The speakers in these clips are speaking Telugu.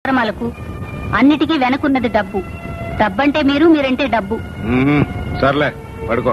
కార్యక్రమాలకు అన్నిటికీ వెనకున్నది డబ్బు డబ్బంటే మీరు మీరంటే డబ్బు మ్మ్, సర్లే పడుకో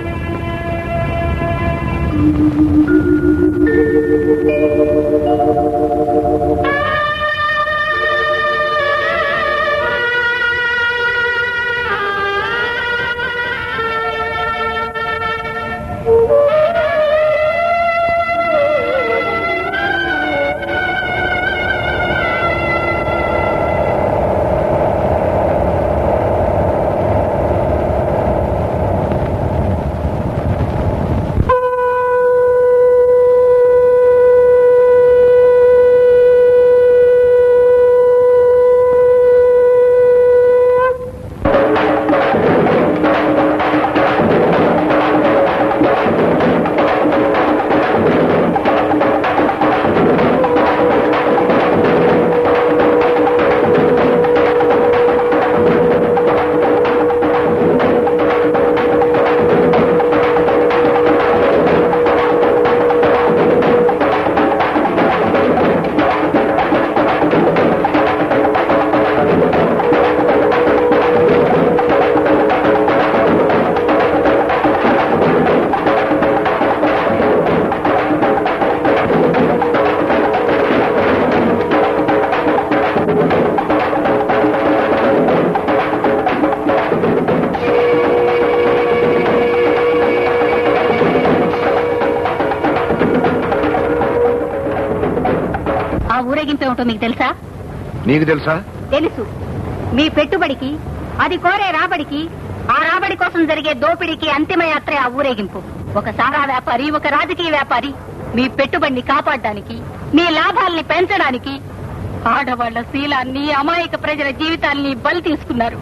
ఆ ఊరేగింపు ఏమిటో మీకు తెలుసా నీకు తెలుసా తెలుసు మీ పెట్టుబడికి అది కోరే రాబడికి ఆ రాబడి కోసం జరిగే దోపిడీకి అంతిమ యాత్రే ఆ ఊరేగింపు ఒక సారా వ్యాపారి ఒక రాజకీయ వ్యాపారి మీ పెట్టుబడిని కాపాడడానికి మీ లాభాల్ని పెంచడానికి ఆడవాళ్ల శీలాన్ని అమాయక ప్రజల జీవితాల్ని బలి తీసుకున్నారు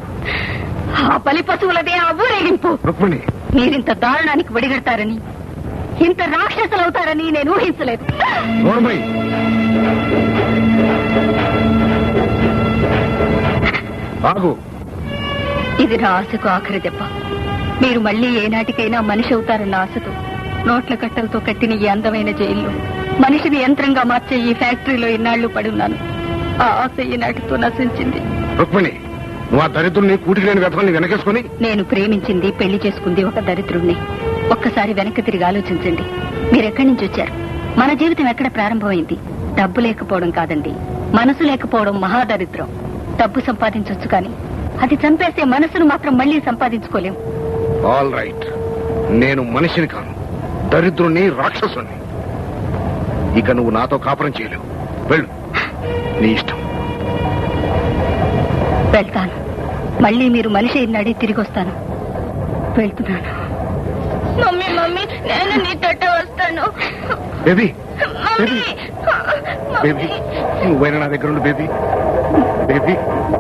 ఆ బలి పశువులదే ఆ ఊరేగింపు రుక్మిణి మీరింత దారుణానికి వడిగడతారని ఇంత రాక్షసులవుతారని నేను ఊహించలేదు నోర్మై ఆగు ఇది నా ఆశకు ఆఖరి దెబ్బ మీరు మళ్ళీ ఏనాటికైనా మనిషి అవుతారన్న ఆశతో నోట్ల కట్టలతో కట్టిన ఈ అందమైన జైల్లో మనిషిని యంత్రంగా మార్చే ఈ ఫ్యాక్టరీలో ఇన్నాళ్లు పడున్నాను ఆ ఆశ ఈనాటితో నశించింది రుక్మిణి నువ్వు ఆ దరిద్రుల్ని కూటికి లేని వ్యర్థాన్ని వెనకేసుకుని నేను ప్రేమించింది పెళ్లి చేసుకుంది ఒక దరిద్రుణ్ణి ఒక్కసారి వెనక్కి తిరిగి ఆలోచించండి మీరెక్కడి నుంచి వచ్చారు మన జీవితం ఎక్కడ ప్రారంభమైంది డబ్బు లేకపోవడం కాదండి మనసు లేకపోవడం మహాదరిద్రం డబ్బు సంపాదించొచ్చు కానీ అది చంపేసే మనసును మాత్రం మళ్ళీ సంపాదించుకోలేం ఆల్ రైట్ నేను మనిషిని కాను దరిద్రుణ్ణి రాక్షసుని ఇక నువ్వు నాతో కాపురం చేయలేవు వెళ్ళు నీ ఇష్టం వెళ్తాను మళ్ళీ మీరు మనిషి అయినాడే తిరిగి వస్తాను వెళ్తున్నాను మమ్మీ మమ్మీ నేను నీతోట వస్తాను బేబీ బేబీ బేబీ నువ్వైనా నా దగ్గర ఉండు బేబీ బేబీ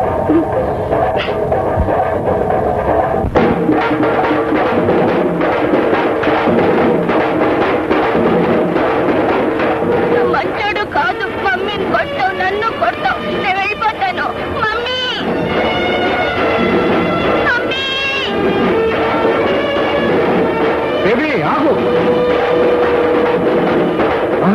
మంచోడు కాదు మమ్మీని కొట్టావు నన్ను కొట్టావు నేను వెళ్ళిపోతాను మమ్మీ మమ్మీ బేబీ ఆగు ఆ?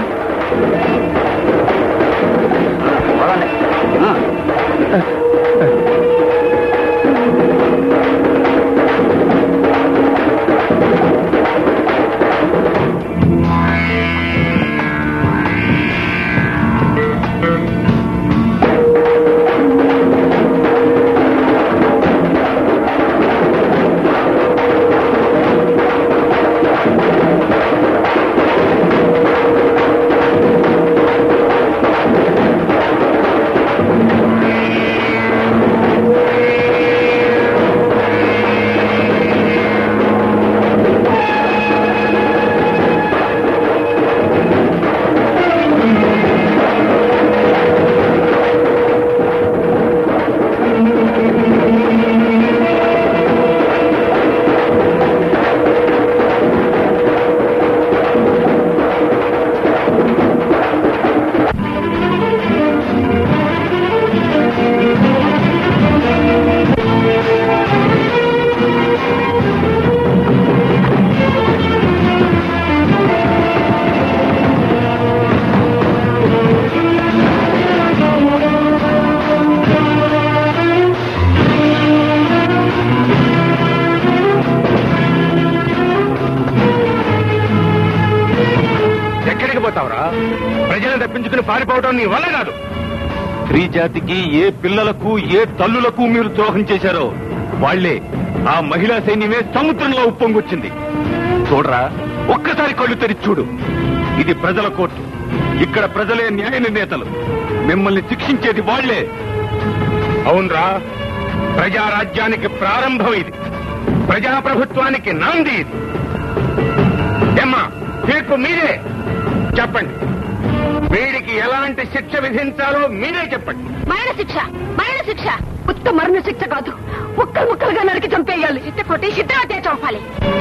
ఎక్కడికి పోతావురా ప్రజలను తప్పించుకుని పారిపోవడం నీ వల్ల కాదు స్త్రీ జాతికి ఏ పిల్లలకు ఏ తల్లులకు మీరు ద్రోహం చేశారో వాళ్లే ఆ మహిళా సైన్యమే సముద్రంలో ఉప్పొంగొచ్చింది చూడరా ఒక్కసారి కళ్ళు తెరిచి చూడు ఇది ప్రజల కోర్టు ఇక్కడ ప్రజలే న్యాయ నిర్ణేతలు మిమ్మల్ని శిక్షించేది వాళ్లే అవునరా ప్రజారాజ్యానికి ప్రారంభం ఇది ప్రజాప్రభుత్వానికి నాంది ఇది ఏమ్మా తీర్పు మీరే చెప్పండి వీడికి ఎలాంటి శిక్ష విధించాలో మీరే చెప్పండి మరణ శిక్ష మరణ శిక్ష ఉత్త మరణ శిక్ష కాదు ముక్కలు ముక్కలుగా నరికి చంపేయాలి చిత్త కొట్టి చిత్రవతే చంపాలి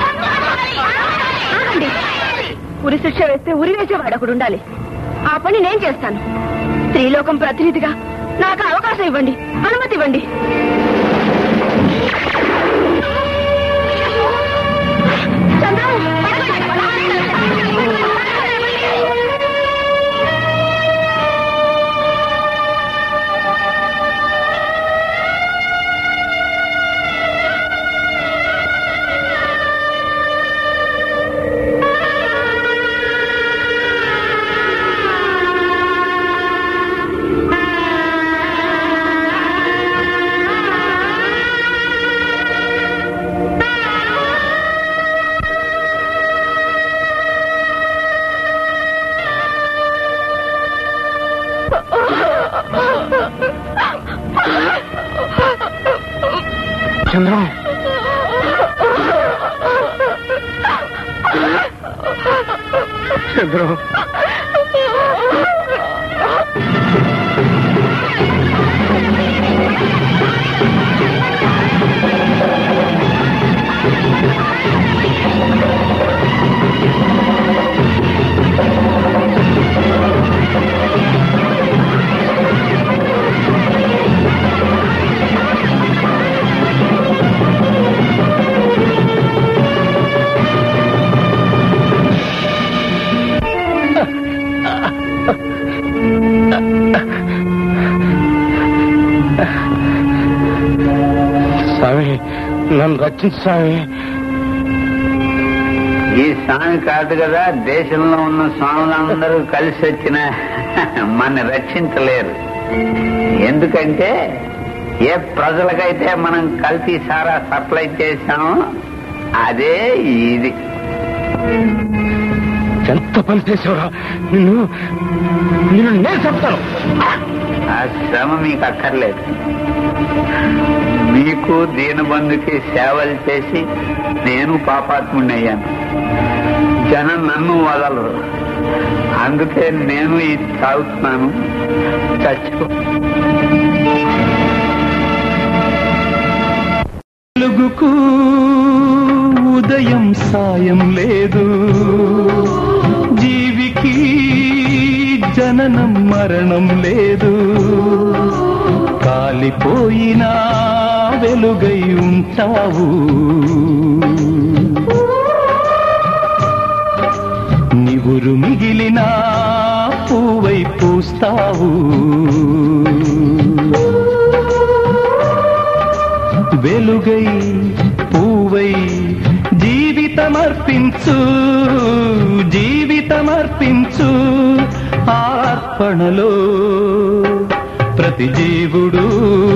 ఆగండి. ఉరి శిక్ష వేస్తే ఉరి వేసేవాడు ఒకడు ఉండాలి ఆ పని నేను చేస్తాను స్త్రీలోకం ప్రతినిధిగా నాకు అవకాశం ఇవ్వండి అనుమతి ఇవ్వండి చంద్రం, చంద్రం చంద్రం స్వామి నన్ను రక్షించు స్వామి ఈ స్వామి కాదు కదా దేశంలో ఉన్న స్వాములందరూ కలిసి వచ్చిన మన రక్షించలేరు ఎందుకంటే ఏ ప్రజలకైతే మనం కల్తీ సారా సప్లై చేశామో అదే ఇది ఎంత పని చేసావురా నిన్ను నిన్ను నేను చెప్తాను ఆ శ్రమ మీకు అక్కర్లేదు మీకు దీనబంధుకి సేవలు చేసి నేను పాపాత్ముడిని అయ్యాను జనం నన్ను వదలరు అందుకే నేను ఇది తాగుతున్నాను చచ్చిపో వెలుగుకు ఉదయం సాయం లేదు జీవికి జననం మరణం లేదు కాలిపోయినా వెలుగై ఉంటావు నివురు మిగిలిన పూవై పూస్తావు వెలుగై పూవై జీవితమర్పించు జీవితమర్పించు ఆర్పణలో ప్రతి జీవుడు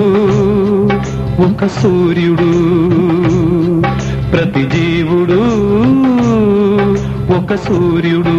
ఒక సూర్యుడు ప్రతి జీవుడు ఒక సూర్యుడు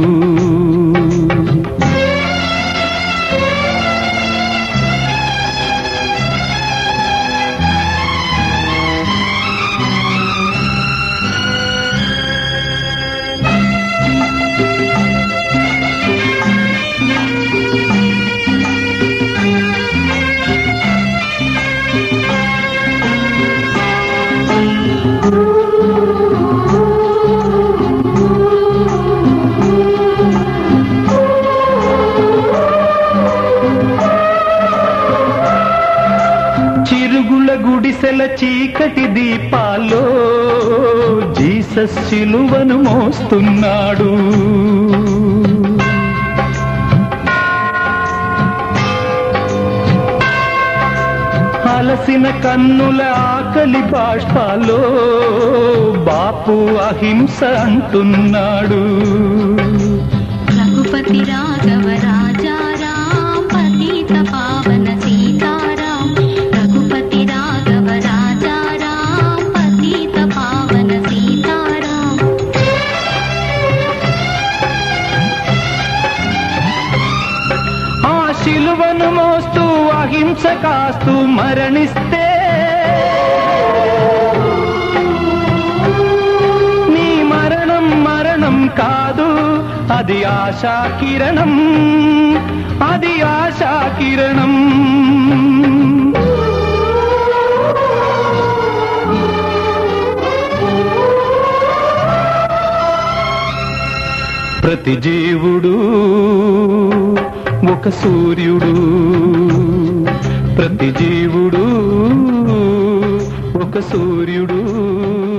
చిరుగుల గుడిసెల చీకటి దీపాల్లో జీసస్ శిలువను మోస్తున్నాడు అలసిన కన్నుల ఆకలి బాష్పాలో బాపు అహింస అంటున్నాడు రఘుపతి రాఘవ రాజా రామ్ పతిత పావన సీతారాం రఘుపతి రాఘవ రాజా రామ్ పతిత పావన సీతారాం ఆ శిలువను మోస్తూ అహింస కాస్తూ మరణిస్తే నీ మరణం మరణం కాదు అది ఆశా కిరణం అది ఆశా కిరణం ప్రతి జీవుడు ఒక సూర్యుడు ప్రతి జీవుడు ఒక సూర్యుడు